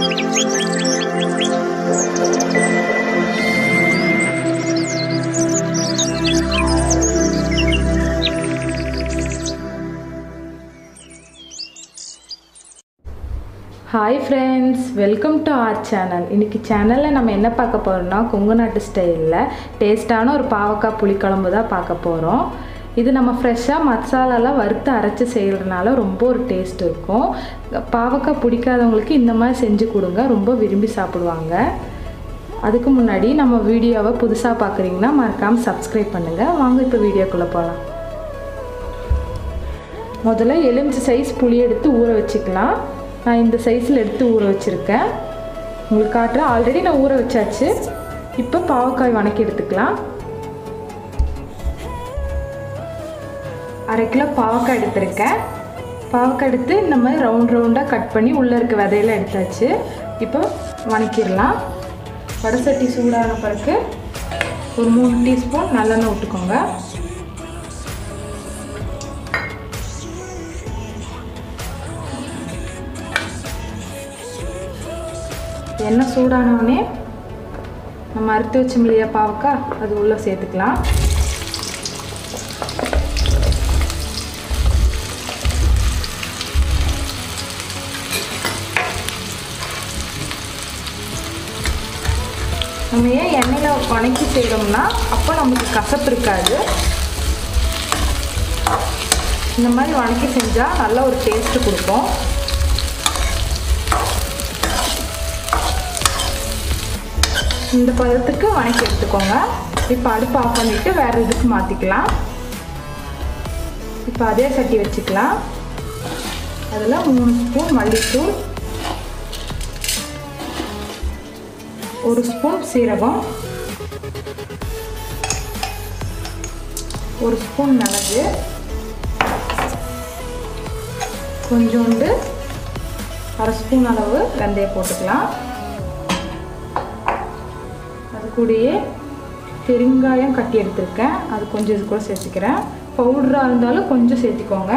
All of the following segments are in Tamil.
hi friends welcome to our channel இன்றைக்கி சேனலில் நம்ம என்ன பார்க்க போகிறோம்னா கொங்கு நாட்டு ஸ்டைலில் டேஸ்ட்டான ஒரு பாவக்காய் புளிக்குழம்பு தான் பார்க்க போகிறோம் இது நம்ம ஃப்ரெஷ்ஷாக மசாலாலாம் வறுத்து அரைச்சி செய்கிறதுனால ரொம்ப ஒரு டேஸ்ட் இருக்கும் பாவக்காய் பிடிக்காதவங்களுக்கு இந்த மாதிரி செஞ்சு கொடுங்க ரொம்ப விரும்பி சாப்பிடுவாங்க அதுக்கு முன்னாடி நம்ம வீடியோவை புதுசாக பார்க்குறீங்கன்னா மறக்காமல் சப்ஸ்கிரைப் பண்ணுங்கள் வாங்க இப்போ வீடியோக்குள்ளே போகலாம் முதல்ல எலுமிச்சை சைஸ் புளி எடுத்து ஊற வச்சுக்கலாம் நான் இந்த சைஸில் எடுத்து ஊற வச்சுருக்கேன் உங்களுக்கு காட்டுறேன் ஆல்ரெடி நான் ஊற வச்சாச்சு இப்போ பாவக்காய் வணக்கி எடுத்துக்கலாம் அரை கிலோ பாவக்காய் எடுத்திருக்கேன் பாவக்காய் எடுத்து இந்த மாதிரி ரவுண்ட் ரவுண்டாக கட் பண்ணி உள்ளே இருக்க விதையெல்லாம் எடுத்தாச்சு இப்போ வணக்கிடலாம் வடசட்டி சூடான பிறகு ஒரு மூணு டீஸ்பூன் நல்லெண்ணெய் விட்டுக்கோங்க எண்ணெய் சூடானவுடனே நம்ம அறுத்து வச்சோம் இல்லையா பாவக்காய் அது உள்ளே சேர்த்துக்கலாம் நம்ம ஏன் எண்ணெயில் வணக்கி செய்கிறோம்னா அப்போ நமக்கு கசப்பு இருக்காது இந்த மாதிரி வணக்கி செஞ்சால் நல்ல ஒரு டேஸ்ட்டு கொடுக்கும் இந்த பதத்துக்கு வணக்கி எடுத்துக்கோங்க இப்போ அடுப்பு ஆஃப் பண்ணிவிட்டு வேறு இதுக்கு மாற்றிக்கலாம் இப்போ அதே சட்டி வச்சுக்கலாம் அதில் மூணு ஸ்பூன் மல்லித்தூள் ஒரு ஸ்பூன் சீரகம் ஒரு ஸ்பூன் மிளகு கொஞ்சோண்டு அரை ஸ்பூன் அளவு வெந்தயம் போட்டுக்கலாம் அது கூடயே பெருங்காயம் கட்டி எடுத்திருக்கேன் அது கொஞ்சம் இது கூட சேர்த்துக்கிறேன் பவுடராக இருந்தாலும் கொஞ்சம் சேர்த்துக்கோங்க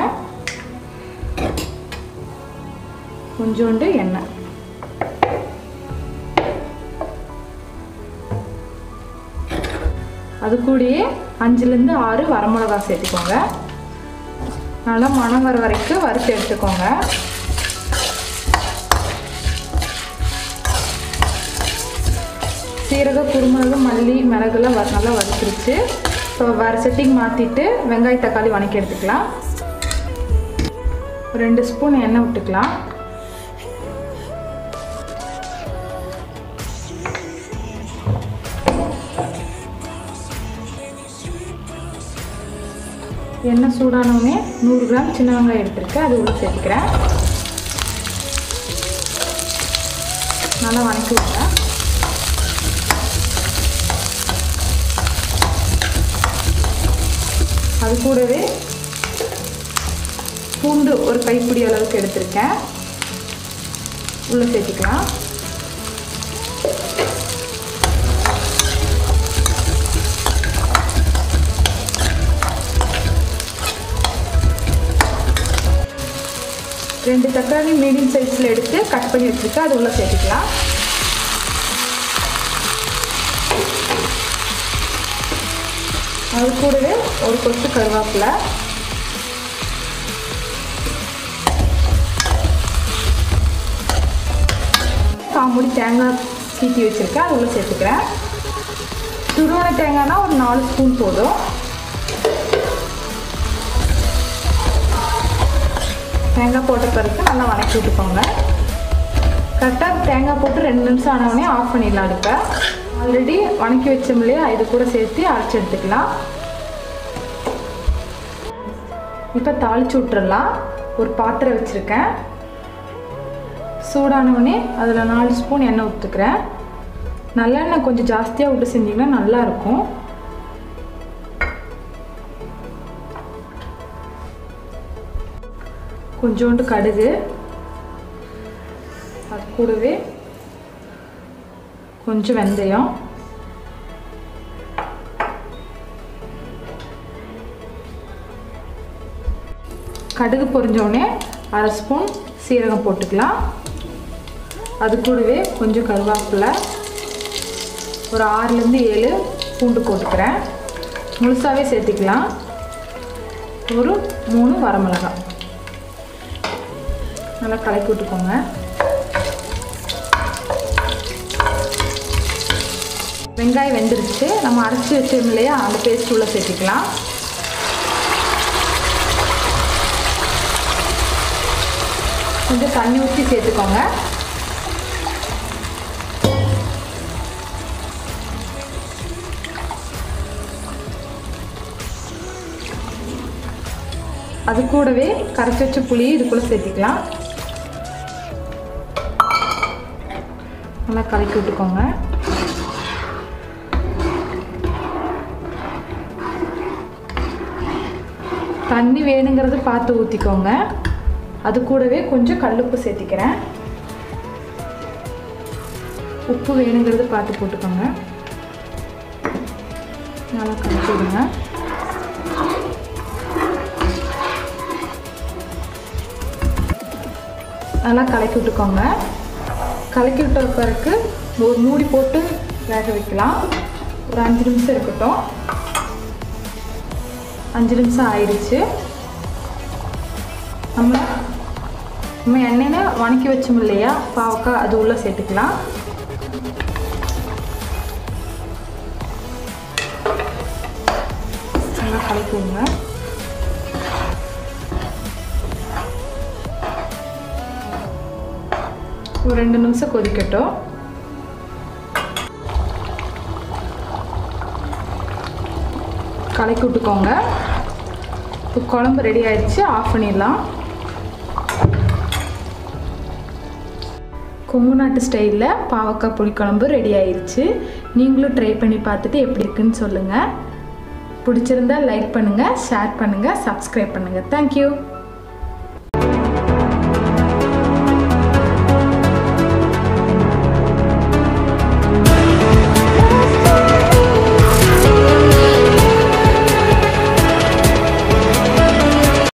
கொஞ்சோண்டு எண்ணெய் அது கூடயே அஞ்சுலேருந்து ஆறு வரமிளகா சேர்த்துக்கோங்க நல்லா மணம் வர வரைக்கும் வறுத்து எடுத்துக்கோங்க சீரகம் குருமிளகு மல்லி மிளகுலாம் வ நல்லா வறுத்துருச்சு இப்போ வேறு செட்டிங் மாற்றிட்டு வெங்காய தக்காளி வணக்கி எடுத்துக்கலாம் ஒரு ரெண்டு ஸ்பூன் எண்ணெய் விட்டுக்கலாம் எண்ணெய் சூடானவுடனே நூறு கிராம் சின்ன வெங்காயம் எடுத்துருக்கேன் அது உள்ளே சேர்த்துக்கிறேன் நல்லா வணக்கி விடுறேன் அது கூடவே பூண்டு ஒரு கைப்பிடி அளவுக்கு எடுத்திருக்கேன் உள்ளே சேர்த்துக்கலாம் ரெண்டு தக்காளி மீடியம் சைஸில் எடுத்து கட் பண்ணி வச்சுருக்கேன் அது உள்ளே சேர்த்துக்கலாம் அது கூடவே ஒரு கொத்து கருவேப்பிலை காம்புடி தேங்காய் சீட்டி வச்சுருக்கேன் அது உள்ளே சேர்த்துக்கிறேன் துருவன தேங்காய்னா ஒரு நாலு ஸ்பூன் போதும் தேங்காய் போட்ட பிறகு நல்லா வணக்கி விட்டுக்கோங்க கரெக்டாக தேங்காய் போட்டு ரெண்டு நிமிஷம் ஆனவுடனே ஆஃப் பண்ணிடலாம் அடுப்பை ஆல்ரெடி வணக்கி வச்சோம் இல்லையா இது கூட சேர்த்து அரைச்சி எடுத்துக்கலாம் இப்போ தாளிச்சு விட்டுறலாம் ஒரு பாத்திரம் வச்சுருக்கேன் சூடானவுடனே அதில் நாலு ஸ்பூன் எண்ணெய் ஊற்றுக்கிறேன் நல்லெண்ணெய் கொஞ்சம் ஜாஸ்தியாக விட்டு செஞ்சிங்கன்னா நல்லாயிருக்கும் கொஞ்சோண்டு கடுகு அது கூடவே கொஞ்சம் வெந்தயம் கடுகு பொரிஞ்சோடனே அரை ஸ்பூன் சீரகம் போட்டுக்கலாம் அது கூடவே கொஞ்சம் கருவேப்பிலை ஒரு ஆறுலேருந்து ஏழு பூண்டு போட்டுக்கிறேன் முழுசாகவே சேர்த்துக்கலாம் ஒரு மூணு வரமிளகாய் நல்லா கலக்கி விட்டுக்கோங்க வெங்காயம் வெந்துருச்சு நம்ம அரைச்சி வச்சோம் இல்லையா அந்த பேஸ்ட் உள்ள சேர்த்துக்கலாம் கொஞ்சம் தண்ணி ஊற்றி சேர்த்துக்கோங்க அது கூடவே கரைச்சி வச்ச புளி இதுக்குள்ளே சேர்த்திக்கலாம் நல்லா கலக்கி விட்டுக்கோங்க தண்ணி வேணுங்கிறது பார்த்து ஊற்றிக்கோங்க அது கூடவே கொஞ்சம் கல்லுப்பு சேர்த்திக்கிறேன் உப்பு வேணுங்கிறது பார்த்து போட்டுக்கோங்க நல்லா கலக்கி விடுங்க நல்லா கலக்கி விட்டுக்கோங்க கலக்கி விட்ட பிறகு ஒரு மூடி போட்டு வேக வைக்கலாம் ஒரு அஞ்சு நிமிஷம் இருக்கட்டும் அஞ்சு நிமிஷம் ஆயிடுச்சு நம்ம நம்ம எண்ணெயில் வணக்கி வச்சோம் இல்லையா பாவக்காய் அது உள்ளே சேர்த்துக்கலாம் நல்லா கலக்கி விடுங்க ஒரு ரெண்டு நிமிஷம் கொதிக்கட்டும் கலக்கி விட்டுக்கோங்க இப்போ குழம்பு ரெடி ஆயிடுச்சு ஆஃப் பண்ணிடலாம் கொங்கு நாட்டு ஸ்டைலில் பாவக்காய் புளிக்குழம்பு ரெடி ஆயிடுச்சு நீங்களும் ட்ரை பண்ணி பார்த்துட்டு எப்படி இருக்குன்னு சொல்லுங்கள் பிடிச்சிருந்தா லைக் பண்ணுங்கள் ஷேர் பண்ணுங்கள் சப்ஸ்கிரைப் பண்ணுங்கள் தேங்க்யூ